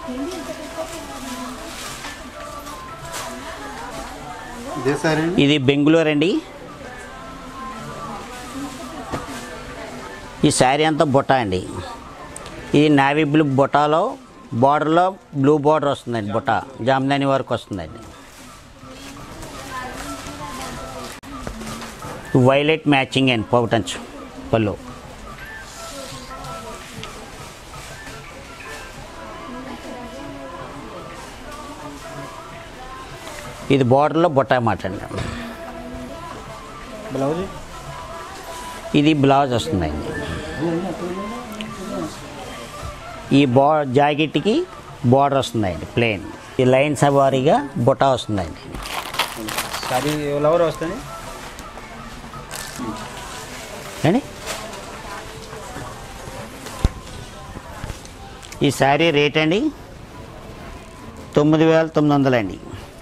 ఇదే సార్ అండి ఇది బెంగుళూరు అండి ఈ శారీ అంతా బుట్ట అండి ఇది నావీ బ్లూ బుటాలో బార్డర్లో బ్లూ బార్డర్ వస్తుందండి బుట్ట జామ్దాని వరకు వస్తుందండి వైలెట్ మ్యాచింగ్ అండి పౌటన్స్ పళ్ళు ఇది బార్డర్లో బుట్ట మాట అండి బ్లౌజ్ ఇది బ్లౌజ్ వస్తుందండి ఈ బా జాకెట్కి బార్డర్ వస్తుందండి ప్లెయిన్ ఈ లైన్స్ వారీగా బుట్ట వస్తుందండి సారీ ఎవరెవరు వస్తుంది అండి ఈ శారీ రేట్ అండి తొమ్మిది వేల తొమ్మిది వందలండి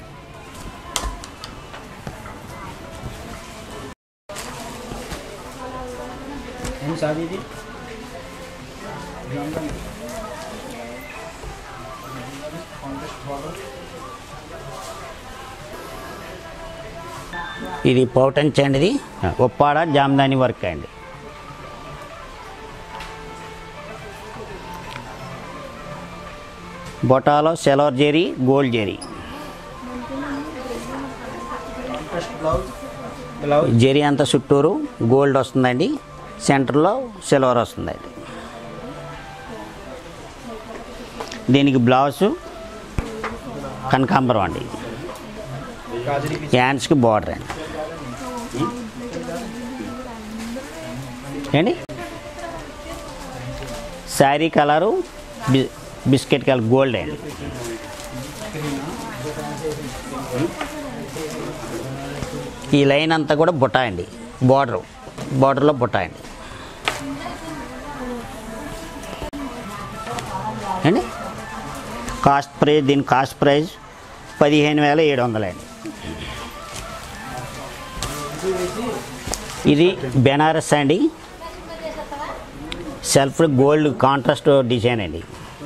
ఏం సారీ ఇది ఇది పౌటంచ్ అండి ఇది ఉప్పాడ జామ్దాని వర్క్ అండి బొటాలో silver zari gold zari blouse blouse zari అంతా చుట్టూరు గోల్డ్ వస్తుందండి సెంటర్లో సిల్వర్ వస్తుందండి దీనికి బ్లౌజ్ కనకాంబరం అండి గాజరీ హ్యాండ్స్కి బార్డర్ అండి ఏండి sari colour B biscuit colour gold అండి ఈ లైన్ అంతా కూడా బుట్ట అండి బార్డర్ బార్డర్లో బుట్ట అండి అండి కాస్ట్ ప్రైస్ దీని కాస్ట్ ప్రైస్ పదిహేను వేల ఏడు వందలండి ఇది బెనారస్ అండి సెల్ఫ్ గోల్డ్ కాంట్రాస్ట్ డిజైన్ అండి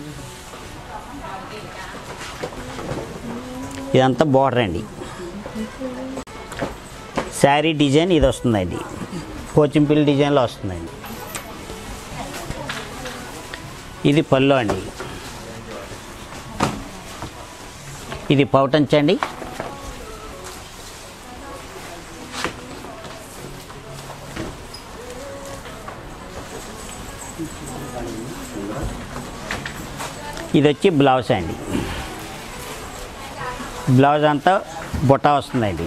ఇదంతా బార్డర్ అండి శారీ డిజైన్ ఇది వస్తుందండి పోచింపిల్లి డిజైన్లో వస్తుందండి ఇది పళ్ళు అండి ఇది పౌటంచ్ అండి ఇది వచ్చి బ్లౌజ్ అండి బ్లౌజ్ అంతా బుట్ట వస్తుందండి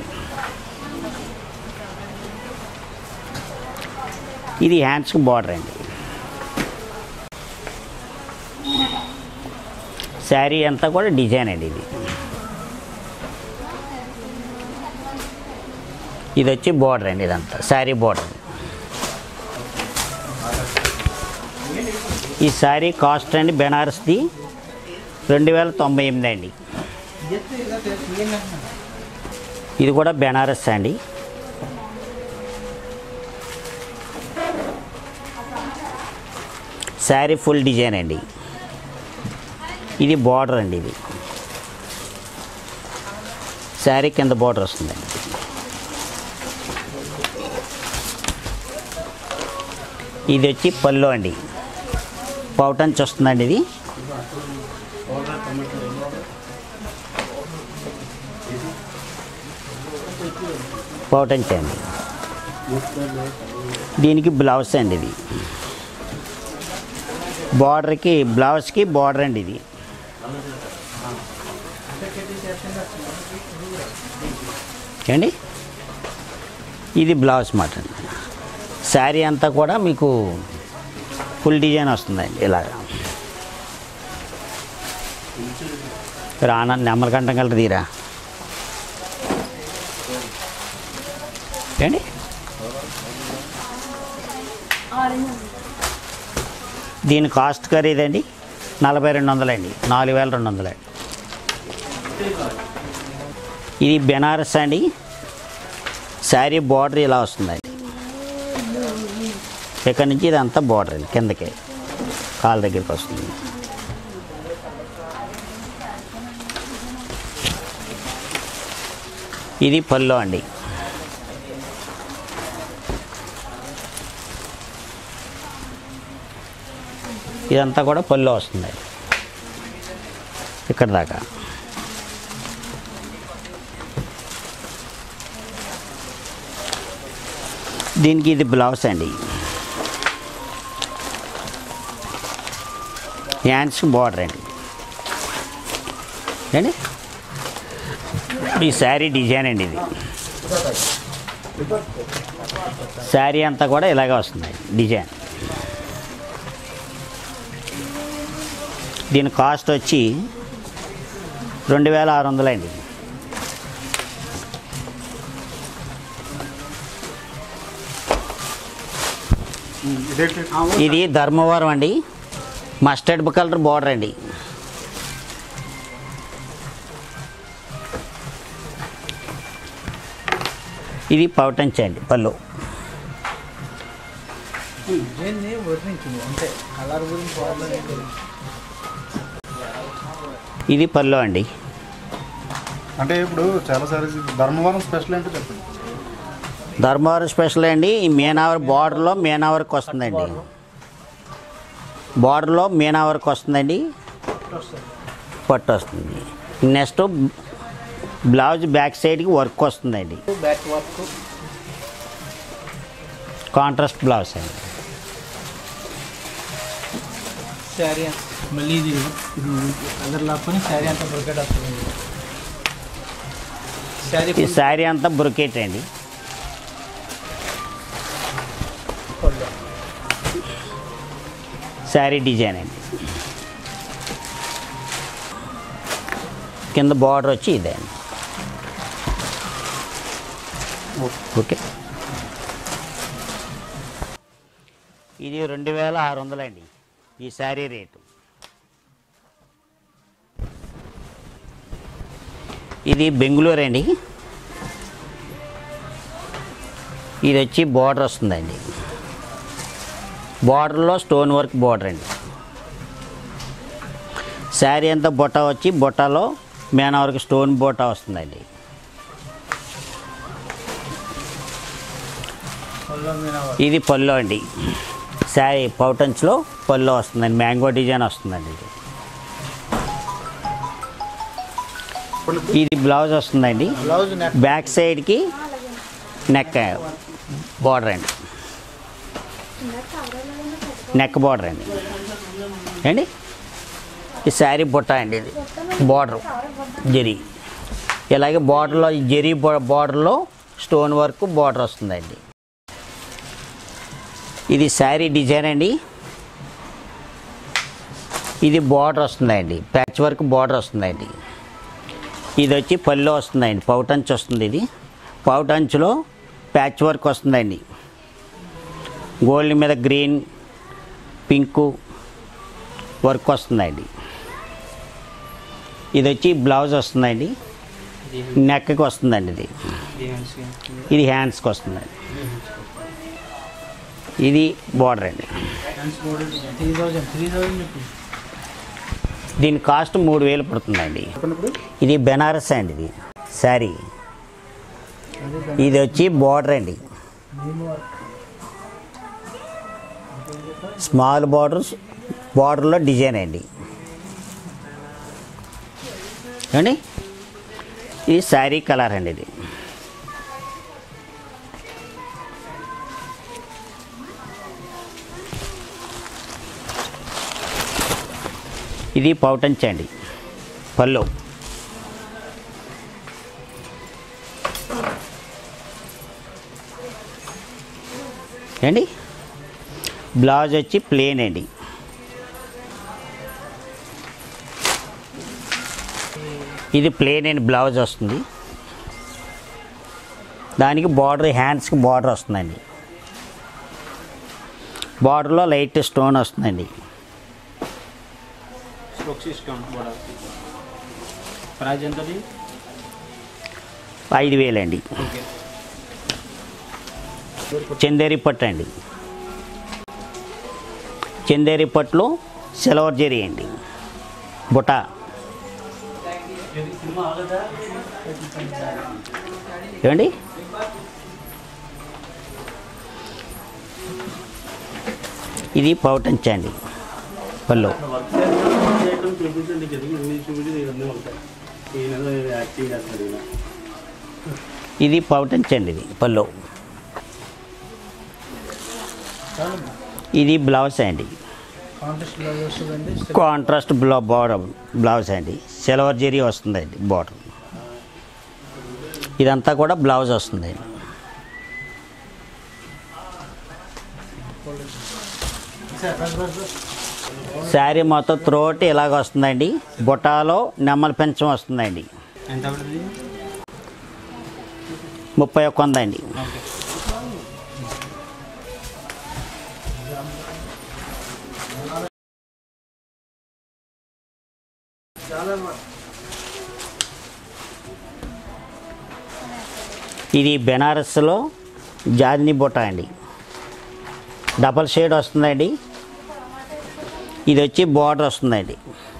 ఇది హ్యాండ్స్కి బార్డర్ అండి శారీ అంతా కూడా డిజైన్ అండి ఇది ఇది వచ్చి బార్డర్ అండి ఇదంతా శారీ బార్డర్ ఈ శారీ కాస్ట్ అండి బెనారస్ది రెండు వేల తొంభై ఎనిమిది అండి ఇది కూడా బెనారస్ అండి శారీ ఫుల్ డిజైన్ అండి ఇది బార్డర్ అండి ఇది శారీ కింద బార్డర్ వస్తుందండి ఇది వచ్చి పళ్ళు అండి పౌటంచ్ వస్తుందండి ఇది పౌటంచ్ అండి దీనికి బ్లౌజ్ అండి ఇది బార్డర్కి బ్లౌజ్కి బార్డర్ అండి ఇది ఏండి ఇది బ్లౌజ్ మాట అండి శారీ అంతా కూడా మీకు ఫుల్ డిజైన్ వస్తుందండి ఇలాగ రానా నెమ్మలకంఠం కలర్ తీరా ఏండి దీని కాస్ట్ ఖరీదండి నలభై రెండు వందలండి నాలుగు వేల రెండు వందలండి ఇది బెనారస్ అండి శారీ బార్డర్ ఇలా వస్తుందండి ఇక్కడ నుంచి ఇదంతా బార్డర్ అండి కిందకి కాళ్ళ దగ్గరికి వస్తుంది ఇది పళ్ళు అండి ఇదంతా కూడా పళ్ళు వస్తుంది ఇక్కడ దాకా దీనికి ఇది బ్లౌజ్ అండి హ్యాండ్స్ బార్డర్ అండి అండి ఈ శారీ డిజైన్ అండి ఇది శారీ అంతా కూడా ఇలాగే వస్తుంది డిజైన్ దీని కాస్ట్ వచ్చి రెండు వేల ఆరు వందలండి ఇదేంటి ఇది ధర్మవరం అండి మస్టర్డ్ కలర్ బార్డర్ అండి ఇది పౌటంచ్ అండి పళ్ళు దీన్ని వర్ణించింది అంతే కలర్ గురించి ప్రాబ్లం ఏం లేదు ఇది పళ్ళు అండి అంటే ఇప్పుడు చాలా సారీస్ ధర్మవరం స్పెషల్ ఏంటో చెప్పండి ధర్మవరం స్పెషల్ అండి ఈ మీనావర్ బార్డర్లో మీనావర్కి వస్తుందండి బార్డర్లో మీనావర్కి వస్తుందండి వస్తుంది పట్టు వస్తుంది నెక్స్ట్ బ్లౌజ్ బ్యాక్ సైడ్కి వర్క్ వస్తుందండి బ్యాక్ వర్క్ కాంట్రాస్ట్ బ్లౌజ్ అండి శారీ మళ్ళీ ఇది ఇది కలర్ లాక్కొని శారీ అంతా బ్రొకెట్ వస్తుంది శారీ ఈ శారీ అంతా బ్రొకెట్ అండి పళ్ళు శారీ డిజైన్ అండి కింద బార్డర్ వచ్చి ఇదే అండి ఓకే ఇది రెండు వేల ఆరు వందలండి ఈ శారీ రేటు ఇది బెంగళూరు అండి ఇది వచ్చి బార్డర్ వస్తుందండి బార్డర్లో స్టోన్ వర్క్ బార్డర్ అండి శారీ అంతా బొట్ట వచ్చి బొట్టలో మేన వరకు స్టోన్ బొట్ట వస్తుందండి పళ్ళు మీద ఇది పళ్ళు అండి శారీ పౌటన్స్లో పళ్ళు వస్తుందండి మ్యాంగో డిజైన్ వస్తుందండి ఇది ఇది బ్లౌజ్ వస్తుందండి బ్లౌజ్ నెక్ బ్యాక్ సైడ్కి నెక్ బార్డర్ అండి నెక్ బార్డర్ అండి ఏండి ఈ శారీ బుట్ట అండి ఇది బార్డర్ జరీ ఇలాగే బార్డర్లో ఈ జరీ బార్డర్లో స్టోన్ వర్క్ బార్డర్ వస్తుందండి ఇది శారీ డిజైన్ అండి ఇది బార్డర్ వస్తుందండి ప్యాచ్ వర్క్ బార్డర్ వస్తుందండి ఇది వచ్చి పళ్ళు వస్తుందండి పౌటంచ్ వస్తుంది ఇది పౌటంచ్లో ప్యాచ్ వర్క్ వస్తుందండి గోల్డ్ మీద గ్రీన్ పింకు వర్క్ వస్తుందండి ఇది వచ్చి బ్లౌజ్ వస్తుందండి నెక్కి వస్తుందండి ఇది ఇది హ్యాండ్స్కి వస్తుందండి ఇది బార్డర్ అండి త్రీ థౌజండ్ త్రీ థౌజండ్ చెప్పి దీని కాస్ట్ మూడు వేలు పడుతుందండి చెప్పండి ఇప్పుడు ఇది బెనారస్ అండి ఇది శారీ ఇది వచ్చి బార్డర్ అండి స్మాల్ బార్డర్ బార్డర్లో డిజైన్ అండి ఏమండి ఇది శారీ కలర్ అండి ఇది ఇది పౌటంచ్ అండి పళ్ళు ఏండి బ్లౌజ్ వచ్చి ప్లేన్ అండి ఇది ప్లేన్ అండ్ బ్లౌజ్ వస్తుంది దానికి బార్డర్ హ్యాండ్స్కి బార్డర్ వస్తుందండి బార్డర్లో లైట్ స్టోన్ వస్తుందండి స్ట్రోక్స్ ఇష్టం కూడా ప్రైజ్ ఎంతది ఐదు వేలండి ఓకే చందేరి పట్టు అండి చందేరి పట్టులో సిల్వర్ జరీ అండి బుట్ట ఏమండి ఇది పౌటంచ్ అండి పళ్ళు వర్క్ చేయడం చూపించండి కదా ఇన్ని చూపించి ఇవన్నీ ఉంటాయి ఈయన యాక్టింగ్ చేస్తాడు ఈయన ఇది పౌటంచ్ అండి ఇది పళ్ళు ఇది బ్లౌజ్ అండి కాంటెస్ట్ బ్లౌజ్ వస్తుందండి కాంట్రాస్ట్ బ్లౌ బార్డర్ బ్లౌజ్ అండి సిల్వర్ జరీ వస్తుందండి బార్డర్ ఇదంతా కూడా బ్లౌజ్ వస్తుందండి శారీ మొత్తం త్రోట్ ఇలాగ వస్తుందండి బుటాలో నెమ్మల పెంచం వస్తుందండి ఎంత పడుతుంది ముప్పై ఒక్క వందండి ఓకే ఇది బెనారస్లో జాదిని బుట్ట అండి డబల్ షేడ్ వస్తుందండి ఇది వచ్చి బార్డర్ వస్తుందండి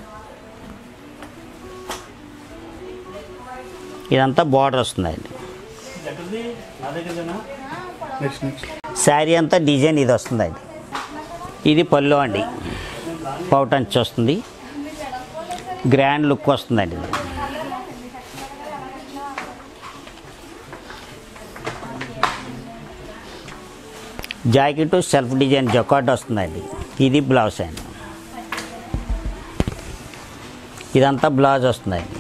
ఇదంతా బార్డర్ వస్తుందండి ఎక్కడిది నా దగ్గరదేనా నెక్స్ట్ నెక్స్ట్ శారీ అంతా డిజైన్ ఇది వస్తుందండి ఇది పళ్ళు అండి పౌటంచ్ వస్తుంది గ్రాండ్ లుక్ వస్తుందండి ఇది జాకెట్ సెల్ఫ్ డిజైన్ జకాట్ వస్తుందండి ఇది బ్లౌజ్ అండి ఇదంతా బ్లౌజ్ వస్తుందండి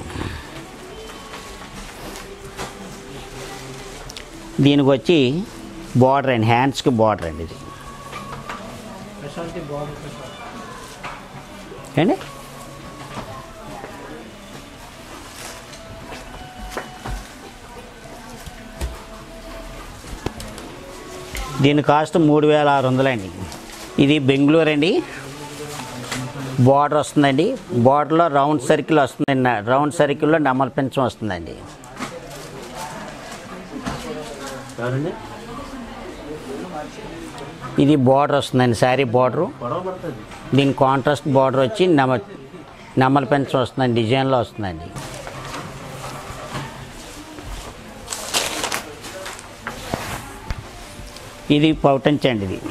దీనికి వచ్చి బార్డర్ అండి హ్యాండ్స్కి బార్డర్ అండి ఇది స్పెషాలిటీ బాగుంటుంది ఏండి దీని కాస్ట్ మూడు వేల ఆరు వందలండి ఇది బెంగళూరు అండి బార్డర్ వస్తుందండి బార్డర్లో రౌండ్ సర్కిల్ వస్తుందండి రౌండ్ సర్కిల్లో నెమల పెంచం వస్తుందండి ఎవరండి ఇది బార్డర్ వస్తుందండి శారీ బార్డరు గొడవ పడుతుంది దీని కాంట్రాస్ట్ బార్డర్ వచ్చి నెమ నెమల పెంచం వస్తుందండి డిజైన్లో వస్తుందండి ఇది పౌటంచ్ అండి ఇది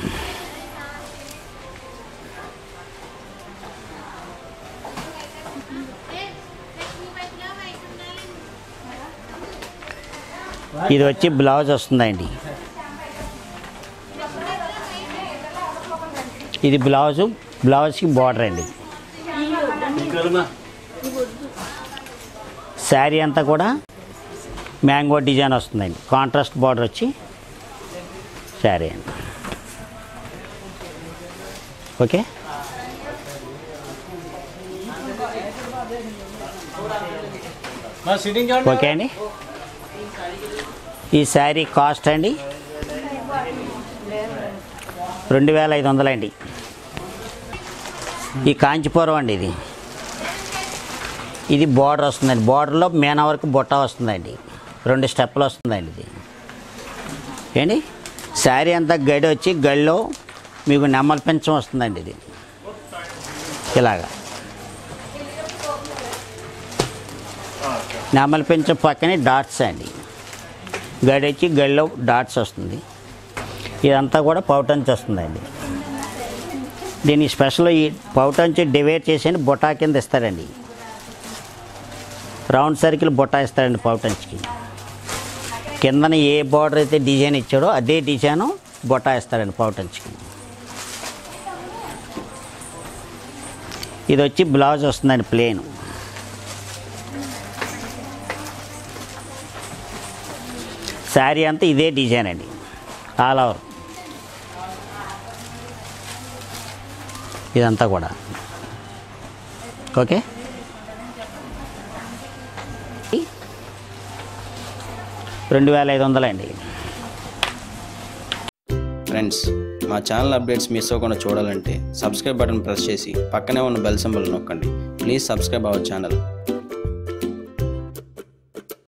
ఇది వచ్చి బ్లౌజ్ వస్తుందండి ఇది బ్లౌజు బ్లౌజ్కి బార్డర్ అండి ఇంకెవరన్నా శారీ అంతా కూడా మ్యాంగో డిజైన్ వస్తుందండి కాంట్రాస్ట్ బార్డర్ వచ్చి శారీ అండి ఓకే మా సిట్టింగ్ చూడండి ఓకే అండి ఈ శారీ కాస్ట్ అండి రెండు వేల ఐదు వందలండి ఈ కాంచీపురం అండి ఇది ఇది బార్డర్ వస్తుందండి బార్డర్లో మేన వరకు బుట్ట వస్తుందండి రెండు స్టెప్పులు వస్తుందండి ఇది ఏంటి శారీ అంతా గడి వచ్చి గడిలో మీకు నెమ్మల పెంచం వస్తుందండి ఇది ఇలాగా నెమల పెంచం పక్కనే డాట్స్ అండి గడి వచ్చి గడిలో డాట్స్ వస్తుంది ఇదంతా కూడా పౌటంచి వస్తుందండి దీని స్పెషల్ ఈ పౌటంచి డివైడ్ చేసి బొటా కింద ఇస్తారండి రౌండ్ సర్కిల్ బొటా ఇస్తారండి పౌటంచ్కి కిందన ఏ బార్డర్ అయితే డిజైన్ ఇచ్చాడో అదే డిజైన్ బొటా ఇస్తారండి పౌటంచ్కి ఇది వచ్చి బ్లౌజ్ వస్తుందండి ప్లేన్ శారీ అంతా ఇదే డిజైన్ అండి ఆల్ ఓవర్ ఇదంతా కూడా ఓకే రెండు వేల ఐదు వందలండి ఫ్రెండ్స్ మా ఛానల్ అప్డేట్స్ మిస్ అవ్వకుండా చూడాలంటే సబ్స్క్రైబ్ బటన్ ప్రెస్ చేసి పక్కనే ఉన్న బెల్ సింబల్ నొక్కండి ప్లీజ్ సబ్స్క్రైబ్ అవర్ ఛానల్